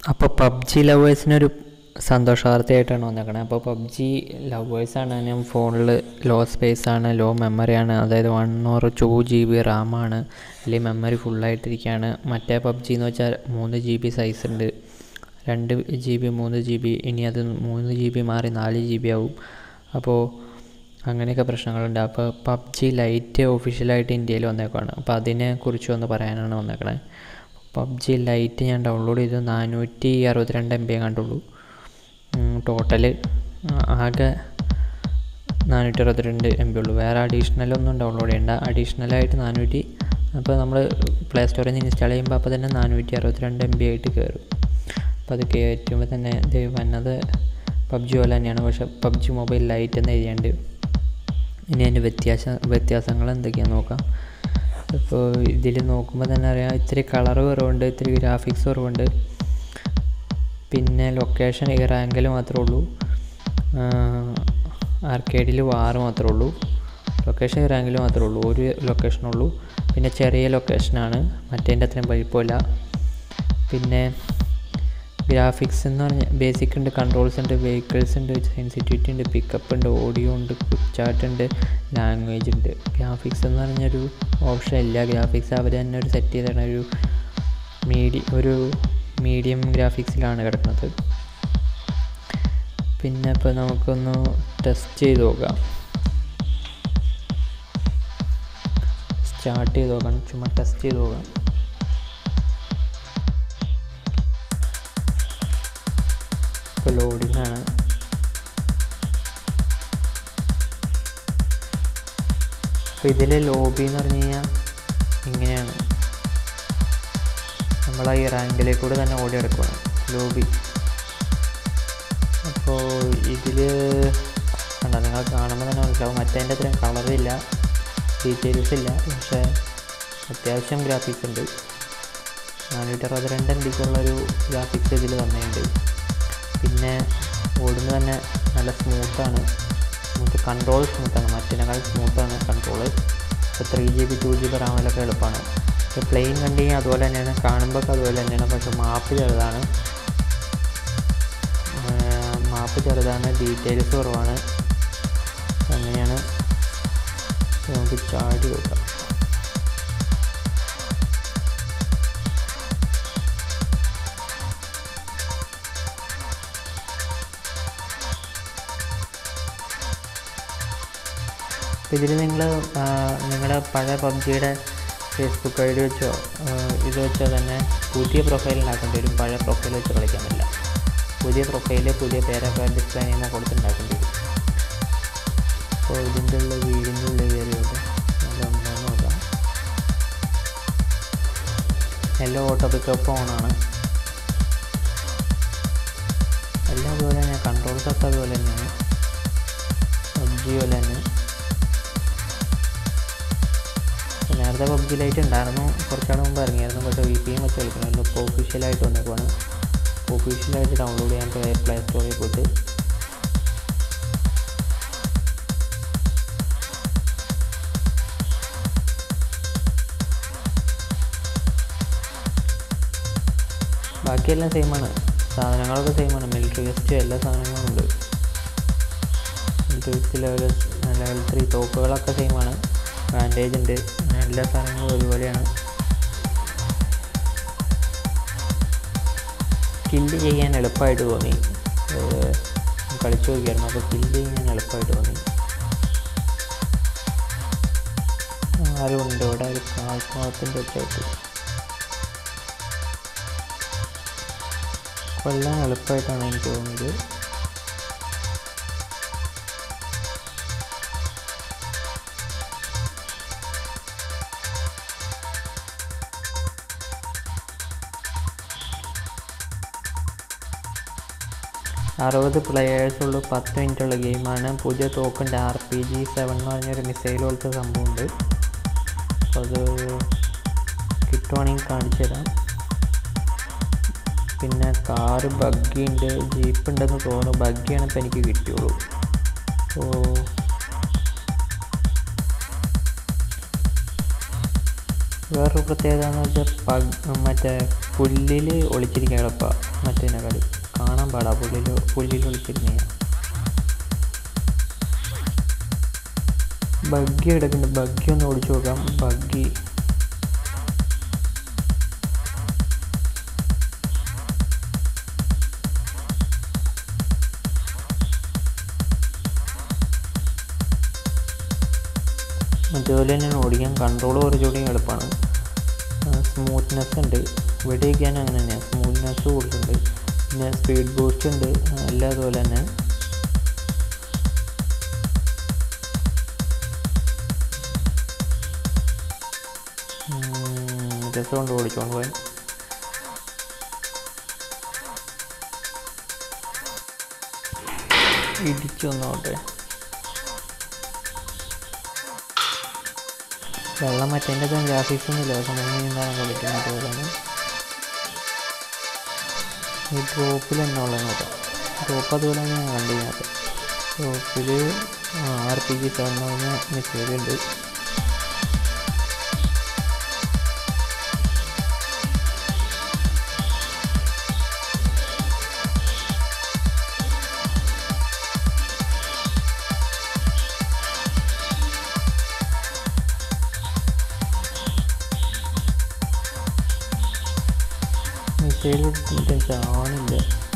അപ്പോൾ പബ്ജി ലവേഴ്സിനൊരു സന്തോഷ വാർത്തയായിട്ടാണ് വന്നേക്കണത് അപ്പോൾ പബ്ജി ലവേഴ്സാണ് ഞാൻ ഫോണിൽ ലോ സ്പേസ് ആണ് ലോ മെമ്മറിയാണ് അതായത് one or two G B റാമാണ് അല്ലെങ്കിൽ മെമ്മറി ഫുള്ളായിട്ടിരിക്കുകയാണ് മറ്റേ പബ്ജി എന്ന് വെച്ചാൽ മൂന്ന് ജി ബി സൈസ് ഉണ്ട് രണ്ട് ജി ബി മൂന്ന് ജി ബി ഇനി അത് മൂന്ന് ജി ബി മാറി നാല് ജി ബി ആവും അപ്പോൾ അങ്ങനെയൊക്കെ പ്രശ്നങ്ങളുണ്ട് അപ്പോൾ പബ്ജി ലൈറ്റ് ഒഫീഷ്യലായിട്ട് ഇന്ത്യയിൽ വന്നേക്കുവാണ് അപ്പോൾ അതിനെ കുറിച്ച് ഒന്ന് പറയാനാണ് വന്നേക്കണേ പബ്ജി ലൈറ്റ് ഞാൻ ഡൗൺലോഡ് ചെയ്തു നാനൂറ്റി അറുപത്തിരണ്ട് എം ബി കണ്ടുള്ളൂ ടോട്ടൽ ആകെ നാനൂറ്റി അറുപത്തിരണ്ട് എം ബി ഉള്ളൂ വേറെ അഡീഷണലൊന്നും ഡൗൺലോഡ് ചെയ്യണ്ട അഡീഷണലായിട്ട് നാനൂറ്റി അപ്പോൾ നമ്മൾ പ്ലേ സ്റ്റോറിൽ നിന്ന് ഇൻസ്റ്റാൾ ചെയ്യുമ്പോൾ അപ്പോൾ തന്നെ നാനൂറ്റി അറുപത്തിരണ്ട് എം ബി ആയിട്ട് കയറും അപ്പോൾ അത് കയറ്റുമ്പോൾ തന്നെ ഇത് വന്നത് പബ്ജി പോലെ തന്നെയാണ് പക്ഷേ പബ്ജി മൊബൈൽ ലൈറ്റ് എന്ന് എഴുതിയുണ്ട് ഇനി അതിൻ്റെ വ്യത്യാസ വ്യത്യാസങ്ങൾ എന്തൊക്കെയാണെന്ന് നോക്കാം ഇപ്പോൾ ഇതിൽ നോക്കുമ്പോൾ തന്നെ അറിയാം ഇത്തിരി കളർ കുറവുണ്ട് ഇത്തിരി ഗ്രാഫിക്സ് കുറവുണ്ട് പിന്നെ ലൊക്കേഷൻ ഈ റാങ്കിൽ മാത്രമേ ഉള്ളൂ ആർക്കേഡിൽ വാറ് മാത്രമേ ഉള്ളൂ ലൊക്കേഷൻ ഈ റാങ്കിൽ മാത്രമേ ഉള്ളൂ ഒരു ലൊക്കേഷനുള്ളൂ പിന്നെ ചെറിയ ലൊക്കേഷനാണ് മറ്റേൻ്റെ അത്രയും വലിപ്പമില്ല പിന്നെ ഗ്രാഫിക്സ് എന്ന് പറഞ്ഞാൽ ബേസിക് ഉണ്ട് കൺട്രോൾസ് ഉണ്ട് വെഹിക്കിൾസ് ഉണ്ട് സെൻസിറ്റിവിറ്റി ഉണ്ട് പിക്കപ്പ് ഉണ്ട് ഓഡിയോ ഉണ്ട് ക്വിക്ക് ചാർട്ട് ഉണ്ട് ലാംഗ്വേജ് ഉണ്ട് ഗ്രാഫിക്സ് എന്ന് പറഞ്ഞൊരു ഓപ്ഷൻ ഇല്ല ഗ്രാഫിക്സ് അവർ തന്നെ ഒരു സെറ്റ് ചെയ്താണ് ഒരു മീഡി ഒരു മീഡിയം ഗ്രാഫിക്സിലാണ് കിടക്കുന്നത് പിന്നെ ഇപ്പോൾ നമുക്കൊന്ന് ടെസ്റ്റ് ചെയ്ത് നോക്കാം സ്റ്റാർട്ട് ചെയ്ത് നോക്കാം ചുമ്മാ ടെസ്റ്റ് ചെയ്ത് നോക്കാം ഇപ്പോൾ ലോഡിംഗ് ആണ് അപ്പോൾ ഇതിലെ ലോബി എന്ന് പറഞ്ഞു കഴിഞ്ഞാൽ ഇങ്ങനെയാണ് നമ്മൾ ഈ റാങ്കിലേക്ക് കൂടെ തന്നെ ഓടി എടുക്കുകയാണ് ലോബി അപ്പോൾ ഇതിൽ കണ്ട നിങ്ങൾ കാണുമ്പോൾ തന്നെ മനസ്സിലാവും മറ്റേതിൻ്റെ അത്രയും കളറില്ല ഡീറ്റെയിൽസ് ഇല്ല പക്ഷേ അത്യാവശ്യം ഗ്രാഫിക്സ് ഉണ്ട് നാനൂറ്റി അറുപത്തിരണ്ട് എം ബിക്കുള്ളൊരു ഗ്രാഫിക്സ് ഇതിൽ തന്നെയുണ്ട് പിന്നെ ഓടുന്നത് തന്നെ നല്ല സ്മൂത്താണ് സ്മൂത്ത് കൺട്രോൾ സ്മൂത്താണ് മറ്റേനേക്കാൾ സ്മൂത്താണ് കൺട്രോൾ ഇപ്പോൾ three G B two G B റാമിലൊക്കെ എളുപ്പമാണ് ഇപ്പോൾ പ്ലെയിൻ കണ്ടു കഴിഞ്ഞാൽ അതുപോലെ തന്നെയാണ് കാണുമ്പോൾ അതുപോലെ തന്നെയാണ് പക്ഷേ മാപ്പ് ചെറുതാണ് മാപ്പ് ചെറുതാണ് ഡീറ്റെയിൽസ് കുറവാണ് അങ്ങനെയാണ് നമുക്ക് ചാടി കൊടുക്കാം ഇതിൽ നിങ്ങൾ നിങ്ങളുടെ പഴയ പബ്ജിയുടെ ഫേസ്ബുക്ക് ഐ ഡി വെച്ചോ ഇത് വെച്ചോ തന്നെ പുതിയ പ്രൊഫൈൽ ഉണ്ടാക്കേണ്ടി വരും പഴയ പ്രൊഫൈൽ വെച്ച് കളിക്കാൻ പറ്റില്ല പുതിയ പ്രൊഫൈല് പുതിയ പേരൊക്കെ ഡിസ്പ്ലേ ചെയ്യുമ്പോൾ കൊടുത്തുണ്ടാക്കേണ്ടി വരും അപ്പോൾ ഇതിൻ്റെ ഉള്ള വീടിൻ്റെ ഉള്ളിൽ കയറി നോക്കാം നോക്കാം എല്ലാം ഓട്ടോ പിക്കപ്പ് ഓണാണ് എല്ലാം അതുപോലെ തന്നെ കൺട്രോൾസ് ഒക്കെ അതുപോലെ തന്നെയാണ് പബ്ജി പോലെ തന്നെ നേരത്തെ പബ്ജി ലൈറ്റ് ഉണ്ടായിരുന്നു കുറച്ചാൾ മുമ്പ് ഇറങ്ങിയായിരുന്നു പക്ഷേ വി പി എം വെച്ച് കളിക്കണമായിരുന്നു ഇപ്പോൾ ഒഫീഷ്യലായിട്ട് വന്നേക്കുവാണ് ഒഫീഷ്യലായിട്ട് ഡൗൺലോഡ് ചെയ്യാൻ പ്ലേ സ്റ്റോറിൽ പോയിട്ട് ബാക്കിയെല്ലാം സെയിമാണ് സാധനങ്ങളൊക്കെ സെയിമാണ് മിലിറ്ററി വെസ്റ്റ് എല്ലാ സാധനങ്ങളും ഉണ്ട് military vest level level three തോക്കുകളൊക്കെ സെയിമാണ് ബാൻഡേജ് ഉണ്ട് അങ്ങനെ എല്ലാ സാധനങ്ങളും ഒരുപോലെയാണ് കില്ല് ചെയ്യാൻ എളുപ്പമായിട്ട് തോന്നി കളിച്ചു നോക്കിയായിരുന്നു അപ്പോൾ കില്ല് ചെയ്യാൻ എളുപ്പമായിട്ട് തോന്നി ആരും ഉണ്ട് ഇവിടെ ഒരു കാൽക്കുളത്തിൻ്റെ ഒക്കെയായിട്ട് കൊല്ലാൻ എളുപ്പമായിട്ടാണ് എനിക്ക് തോന്നിയത് അറുപത് പ്ലെയേഴ്സുള്ള പത്ത് മിനിറ്റുള്ള ഗെയിമാണ് പുതിയ തോക്കുണ്ട് ആർ പി ജി സെവൻ എന്ന് പറഞ്ഞൊരു മിസൈൽ പോലത്തെ സംഭവമുണ്ട് അപ്പോൾ അത് കിട്ടുവാണെങ്കിൽ കാണിച്ചു തരാം പിന്നെ കാറ് ബഗ്ഗി ഉണ്ട് ജീപ്പ് ഉണ്ടെന്ന് തോന്നുന്നു ബഗ്ഗിയാണ് ഇപ്പോൾ എനിക്ക് കിട്ടിയുള്ളൂ അപ്പോൾ വേറൊരു പ്രത്യേകത എന്ന് വെച്ചാൽ പഗ് മറ്റേ പുല്ലിൽ ഒളിച്ചിരിക്കാൻ എളുപ്പമാണ് മറ്റേതിനെക്കാളി കാണാൻ പാടാ പുല്ലിൽ പുല്ലിൽ ഒളിച്ചിരിക്കുക ബഗ്ഗി കിടക്കുന്നുണ്ട് ബഗ്ഗി ഒന്ന് ഓടിച്ചു നോക്കാം ബഗ്ഗി അതുപോലെ തന്നെയാണ് ഓടിക്കാൻ കൺട്രോൾ കുറച്ചുകൂടി എളുപ്പമാണ് സ്മൂത്ത്നെസ് ഉണ്ട് ഇവിടെയൊക്കെയാണ് അങ്ങനെ തന്നെയാണ് സ്മൂത്ത്നെസ് കൂടുതലുണ്ട് പിന്നെ സ്പീഡ് ബൂസ്റ്റ് ഉണ്ട് എല്ലാം അതുപോലെ തന്നെ രസമുണ്ട് ഓടിച്ചോണ്ട് പോയി ഇടിച്ചു വന്നോട്ടെ വെള്ളം മറ്റേൻ്റെ ഒന്നും ഗ്രാഫിക്സ് ഒന്നുമില്ല പക്ഷെ നമ്മൾ നീന്താൻ കളിക്കുന്നത് അതുപോലെ ഈ ഡ്രോപ്പിൽ തന്നെ ഉള്ളത് നോക്കാം ഡ്രോപ്പ് അതുപോലെ തന്നെ ഞാൻ കണ്ടിരുന്നത് ഡ്രോപ്പിൽ ആർ പി ജി സെവൻ പറഞ്ഞ മിസൈൽ ഉണ്ട് മിസൈൽ ചാവണില്ല